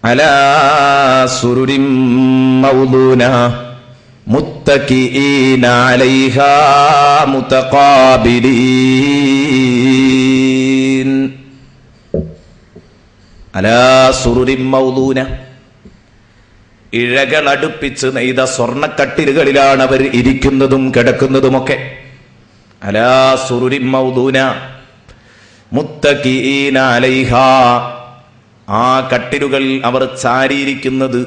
على سرر موضونة متكئين عليها متقابلين على سرر موضونة ഇഴകൾ അടുപ്പിച്ച് നെയ്ത സ്വർണക്കട്ടിലുകളിലാണ് അവർ ഇരിക്കുന്നതും കിടക്കുന്നതുമൊക്കെ അലാ സുറുരി മൗദൂന മുത്തഖീന അലൈഹ ആ കട്ടിലുകൾ അവർ ചാരിയിരിക്കുന്നത്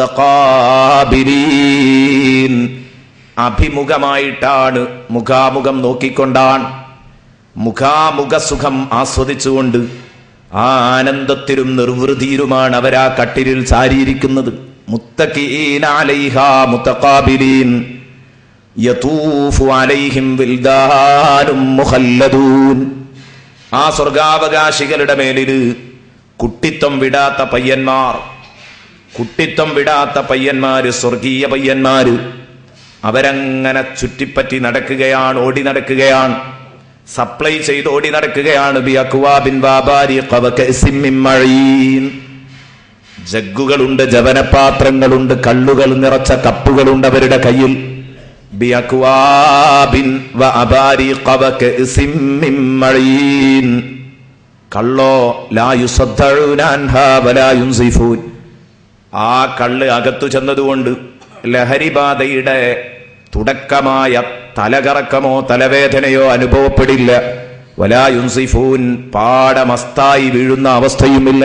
മുത്തഖാബിരീൻ അഭിമുഖമായിട്ടാണ് മുഖാമുഖം നോക്കിക്കൊണ്ടാണ് മുഖാമുഖ സുഖം ആസ്വദിച്ചുകൊണ്ട് ആ ആനന്ദത്തിലും നിർവൃതിയിലുമാണ് അവർ ആ കട്ടിലിൽ ചാരിയിരിക്കുന്നത് മുത്തഖീന അലൈഹ മുത്തഖാബിലീൻ യതൂഫു അലൈഹിം വിൽദാനും മുഖല്ലദൂൻ ആ സ്വർഗാവകാശികളുടെ മേലിൽ കുട്ടിത്വം വിടാത്ത പയ്യന്മാർ കുട്ടിത്വം വിടാത്ത പയ്യന്മാര് സ്വർഗീയ പയ്യന്മാര് അവരങ്ങനെ ചുറ്റിപ്പറ്റി നടക്കുകയാണ് ഓടി നടക്കുകയാണ് സപ്ലൈ ചെയ്ത് ഓടി നടക്കുകയാണ് ബി അക്വാബിൻ വാബാരി ഖവകഅസിൻ മിൻ മഈൻ. ജഗ്ഗുകളുണ്ട് ജവനപാത്രങ്ങളുണ്ട് കള്ളുകൾ നിറച്ച കപ്പുകളുണ്ട് അവരുടെ കയ്യിൽ ബി അക്വാബിൻ വഅബാരിഖ വകഅസിൻ മിൻ മഈൻ. കള്ളോ ലാ യുസദ്ദഊന അൻഹാ വലാ യുൻസിഫൂൻ ആ കള്ള് അകത്തു ചെന്നതുകൊണ്ട് ലഹരിബാധയുടെ തുടക്കമായ തലകറക്കമോ തലവേദനയോ അനുഭവപ്പെടില്ല വലാ യുൻസിഫൂൻ പാടമസ്തായി വീഴുന്ന അവസ്ഥയുമില്ല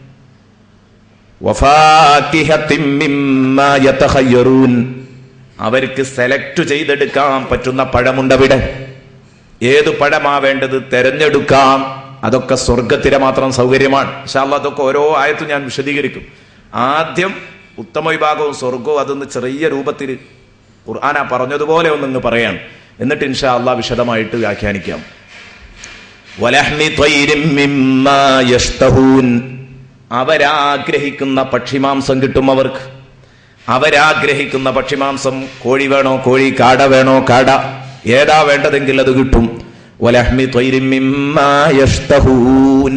വഫാക്കിഹത്തിൻ മിമ്മാ യതഖയ്യറൂൻ അവർക്ക് സെലക്ട് ചെയ്തെടുക്കാൻ പറ്റുന്ന പഴമുണ്ടവിടെ ഏത് പഴമാ വേണ്ടത് തെരഞ്ഞെടുക്കാം അതൊക്കെ സ്വർഗത്തിലെ മാത്രം സൗകര്യമാണ് ഇൻഷാല്ലാ അതൊക്കെ ഓരോ ആയത്തും ഞാൻ വിശദീകരിക്കും ആദ്യം ഉത്തമ വിഭാഗവും സ്വർഗവും അതൊന്ന് ചെറിയ രൂപത്തിൽ ഖുർആന പറഞ്ഞതുപോലെ ഒന്നിങ്ങ് പറയാം എന്നിട്ട് ഇൻഷാ അള്ളാ വിശദമായിട്ട് വ്യാഖ്യാനിക്കാം വലഹ്മി ത്വയ്രിൻ മിമ്മാ യഷ്തഹൂൻ അവരാഗ്രഹിക്കുന്ന പക്ഷിമാംസം കിട്ടും അവർക്ക് അവരാഗ്രഹിക്കുന്ന പക്ഷിമാംസം കോഴി വേണോ കോഴി കാട വേണോ കാട ഏതാ വേണ്ടതെങ്കിൽ അത് കിട്ടും വലഹ്മി ത്വയ്രിൻ മിമ്മാ യഷ്തഹൂൻ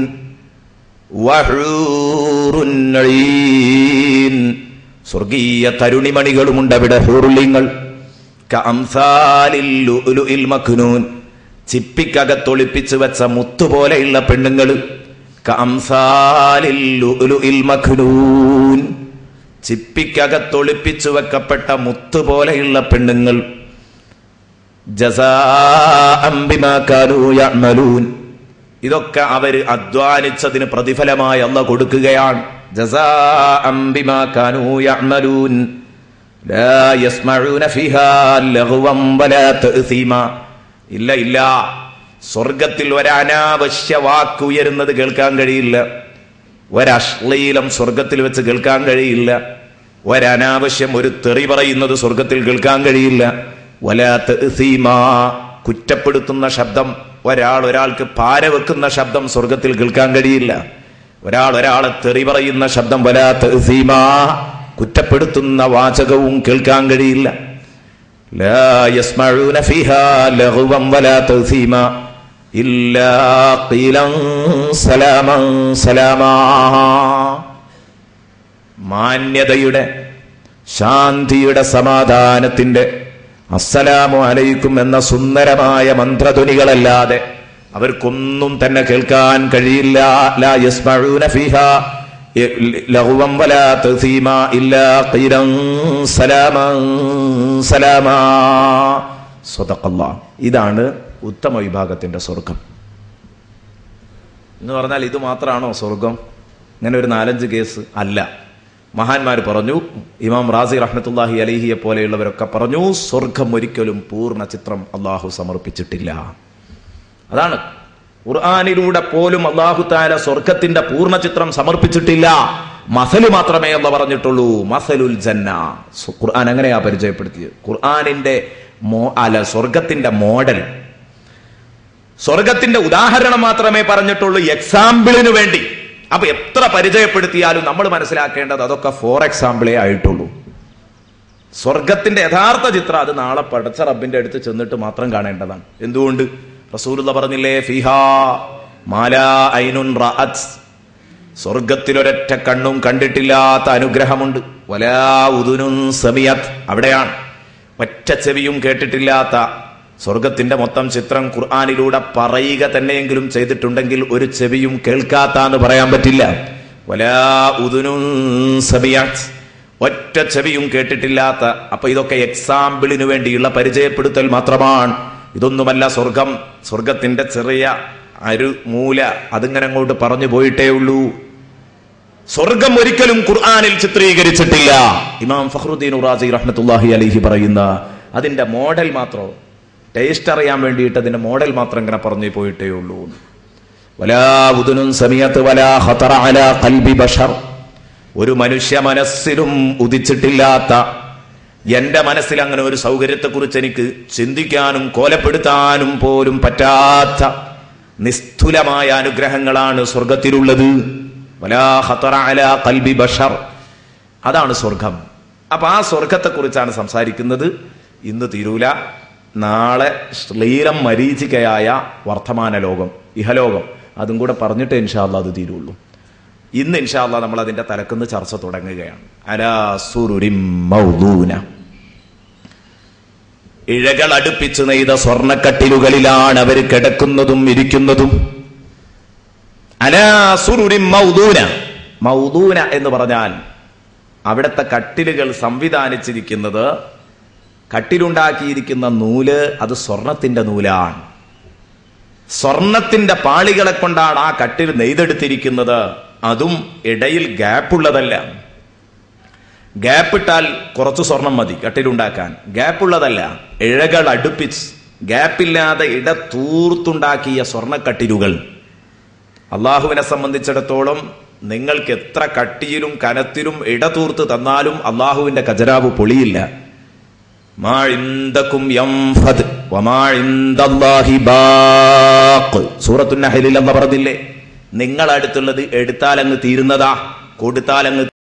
വഹൂറുൻ ഈൻ. സ്വർഗീയ തരുണിമണികളുമുണ്ട് അവിടെ ഹൂറുലിങ്ങൾ കഅംസാലിൽ ലുഅ്ലുഇൽ മക്നൂൻ ചിപ്പിക്കകത്തൊളിപ്പിച്ചു വെച്ച മുത്തുപോലെയുള്ള പെണ്ണുങ്ങൾ കഅംസാലിൽ ലുഅ്ലുഇൽ മക്നൂൻ ചിപ്പിക്കകത്തൊളിപ്പിച്ചു വെക്കപ്പെട്ട മുത്തുപോലെയുള്ള പെണ്ണുങ്ങൾ ജസാഅം ബിമാ കാനൂ യഅ്മലൂൻ ഇതൊക്കെ അവര് അധ്വാനിച്ചതിന് പ്രതിഫലമായി അല്ല കൊടുക്കുകയാണ് ജസാഅം ബിമാ കാനൂ യഅ്മലൂൻ ലാ യസ്മഊന ഫീഹാ ലഗ്വൻ വലാ തഅസീമ ഇല്ല ഇല്ല സ്വർഗത്തിൽ ഒരനാവശ്യ വാക്ക് ഉയരുന്നത് കേൾക്കാൻ കഴിയില്ല ഒരശ്ലീലം സ്വർഗത്തിൽ വെച്ച് കേൾക്കാൻ കഴിയില്ല ഒരനാവശ്യം ഒരു തെറി പറയുന്നത് സ്വർഗത്തിൽ കേൾക്കാൻ കഴിയില്ല വലാ തഅസീമ കുറ്റപ്പെടുത്തുന്ന ശബ്ദം ഒരാൾ ഒരാൾക്ക് പാര വെക്കുന്ന ശബ്ദം സ്വർഗത്തിൽ കേൾക്കാൻ കഴിയില്ല ഒരാൾ ഒരാളെ തെറി പറയുന്ന ശബ്ദം വലാ തഅസീമ കുറ്റപ്പെടുത്തുന്ന വാചകവും കേൾക്കാൻ കഴിയില്ല لا يسمعون فيها لغوا ولا تأثيما إلا قيلا سلاما سلاما മാന്യതയുടെ ശാന്തിയുടെ സമാധാനത്തിന്റെ അസ്സലാമു അലൈക്കും എന്ന സുന്ദരമായ മന്ത്രധ്വനികളല്ലാതെ അവർക്കൊന്നും തന്നെ കേൾക്കാൻ കഴിയില്ല ലാ യസ്മഊന ഫീഹാ ലഹുവം വലാ തസീമ ഇല്ലാ ഖീലൻ സലാമൻ സലാമാ സ്വതക്കല്ലാ ഇതാണ് ഉത്തമ വിഭാഗത്തിന്റെ സ്വർഗം എന്ന് പറഞ്ഞാൽ ഇത് മാത്രമാണോ സ്വർഗം ഇങ്ങനെ ഒരു നാലഞ്ച് കേസ് അല്ല മഹാന്മാർ പറഞ്ഞു ഇമാം റാസി റഹ്മത്തുല്ലാഹി അലിഹിയെ പോലെയുള്ളവരൊക്കെ പറഞ്ഞു സ്വർഗം ഒരിക്കലും പൂർണ്ണ ചിത്രം അള്ളാഹു സമർപ്പിച്ചിട്ടില്ല അതാണ് ഖുർആാനിലൂടെ പോലും അള്ളാഹു താല സ്വർഗത്തിന്റെ പൂർണ്ണ ചിത്രം സമർപ്പിച്ചിട്ടില്ല മസല് മാത്രമേ അല്ല പറഞ്ഞിട്ടുള്ളൂ മസലുൽ ജന്ന സു- ഖുർആൻ അങ്ങനെയാ പരിചയപ്പെടുത്തിയത് ഖുർആാനിന്റെ മോ അല്ല സ്വർഗത്തിന്റെ മോഡൽ സ്വർഗത്തിന്റെ ഉദാഹരണം മാത്രമേ പറഞ്ഞിട്ടുള്ളൂ എക്സാമ്പിളിന് വേണ്ടി അപ്പൊ എത്ര പരിചയപ്പെടുത്തിയാലും നമ്മൾ മനസ്സിലാക്കേണ്ടത് അതൊക്കെ ഫോർ എക്സാമ്പിളേ ആയിട്ടുള്ളൂ സ്വർഗത്തിന്റെ യഥാർത്ഥ ചിത്രം അത് നാളെ പടച്ച റബ്ബിന്റെ അടുത്ത് ചെന്നിട്ട് മാത്രം കാണേണ്ടതാണ് എന്തുകൊണ്ട് റസൂലുള്ള പറഞ്ഞില്ലേ ഫിഹാ മാലാ ഐനുൻ റഅത് സ്വർഗത്തിലൊരൊറ്റ കണ്ണും കണ്ടിട്ടില്ലാത്ത അനുഗ്രഹമുണ്ട് വലാ ഉദുനും സമിയത് അവിടെയാണ് ഒറ്റ ചെവിയും കേട്ടിട്ടില്ലാത്ത സ്വർഗത്തിന്റെ മൊത്തം ചിത്രം ഖുർആാനിലൂടെ പറയുക തന്നെയെങ്കിലും ചെയ്തിട്ടുണ്ടെങ്കിൽ ഒരു ചെവിയും കേൾക്കാത്ത എന്ന് പറയാൻ പറ്റില്ല വലാ ഉദുനും സമിയത് ഒറ്റ ചെവിയും കേട്ടിട്ടില്ലാത്ത അപ്പൊ ഇതൊക്കെ എക്സാമ്പിളിന് വേണ്ടിയുള്ള പരിചയപ്പെടുത്തൽ മാത്രമാണ് ഇതൊന്നുമല്ല സ്വർഗം സ്വർഗത്തിന്റെ ചെറിയ അരു മൂല അതിങ്ങനെ അങ്ങോട്ട് പറഞ്ഞു പോയിട്ടേ ഉള്ളൂ സ്വർഗം ഒരിക്കലും ഖുർആാനിൽ ചിത്രീകരിച്ചിട്ടില്ല ഇമാം ഫഖ്റുദ്ദീൻ ഉറാസി റഹ്മത്തുല്ലാഹി അലൈഹി പറയുന്ന അതിന്റെ മോഡൽ മാത്രം ടേസ്റ്റ് അറിയാൻ വേണ്ടിയിട്ട് അതിന്റെ മോഡൽ മാത്രം ഇങ്ങനെ പറഞ്ഞു പോയിട്ടേ ഉള്ളൂ വലാ ഉദുനും സമയത്ത് വലാ ഖതറ അലാ ഖൽബി ബഷർ ഒരു മനുഷ്യ മനസ്സിലും ഉദിച്ചിട്ടില്ലാത്ത എന്റെ മനസ്സിൽ അങ്ങനെ ഒരു സൗകര്യത്തെക്കുറിച്ച് എനിക്ക് ചിന്തിക്കാനും കോലപ്പെടുത്താനും പോലും പറ്റാത്ത നിസ്തുലമായ അനുഗ്രഹങ്ങളാണ് സ്വർഗത്തിലുള്ളത് വലാ ഖതറ അലാ ഖൽബി ബഷർ അതാണ് സ്വർഗം അപ്പൊ ആ സ്വർഗത്തെക്കുറിച്ചാണ് സംസാരിക്കുന്നത് ഇന്ന് തീരൂല നാളെ ശ്ലീലം മരീചികയായ വർത്തമാന ലോകം ഇഹലോകം അതും കൂടെ പറഞ്ഞിട്ട് ഇൻഷാല്ല അത് തീരുള്ളൂ ഇന്ന് ഇൻഷാല്ല നമ്മൾ അതിന്റെ തലക്കുന്ന് ചർച്ച തുടങ്ങുകയാണ് അലാ സുരുരിം മൗദൂന ഇഴകൾ അടുപ്പിച്ച് നെയ്ത സ്വർണക്കട്ടിലുകളിലാണ് അവർ കിടക്കുന്നതും ഇരിക്കുന്നതും അലാ സുരുരിം മൗദൂന മൗദൂന എന്ന് പറഞ്ഞാൽ അവിടുത്തെ കട്ടിലുകൾ സംവിധാനിച്ചിരിക്കുന്നത് കട്ടിലുണ്ടാക്കിയിരിക്കുന്ന നൂല് അത് സ്വർണത്തിന്റെ നൂലാണ് സ്വർണത്തിന്റെ പാളികളെ കൊണ്ടാണ് ആ കട്ടിൽ നെയ്തെടുത്തിരിക്കുന്നത് അതും ഇടയിൽ ഗ്യാപ്പുള്ളതല്ല ഗ്യാപ്പിട്ടാൽ കുറച്ച് സ്വർണം മതി കട്ടിലുണ്ടാക്കാൻ ഗ്യാപ്പുള്ളതല്ല ഇഴകൾ അടുപ്പിച്ച് ഗ്യാപ്പില്ലാതെ ഇട തൂർത്തുണ്ടാക്കിയ സ്വർണക്കട്ടിലുകൾ അള്ളാഹുവിനെ സംബന്ധിച്ചിടത്തോളം നിങ്ങൾക്ക് എത്ര കട്ടിയിലും കനത്തിലും ഇടതൂർത്ത് തന്നാലും അള്ളാഹുവിന്റെ ഖജരാവ് പൊളിയില്ല മാ ഇൻദകും യംഫദ് വമാ ഇൻദല്ലാഹി ബാഖ് സൂറത്തുൻ നഹലിൽ എന്ന് പറഞ്ഞില്ലേ നിങ്ങൾ അടുത്തുള്ളത് എടുത്താൽ അങ്ങ് തീരുന്നതാ കൊടുത്താൽ അങ്ങ്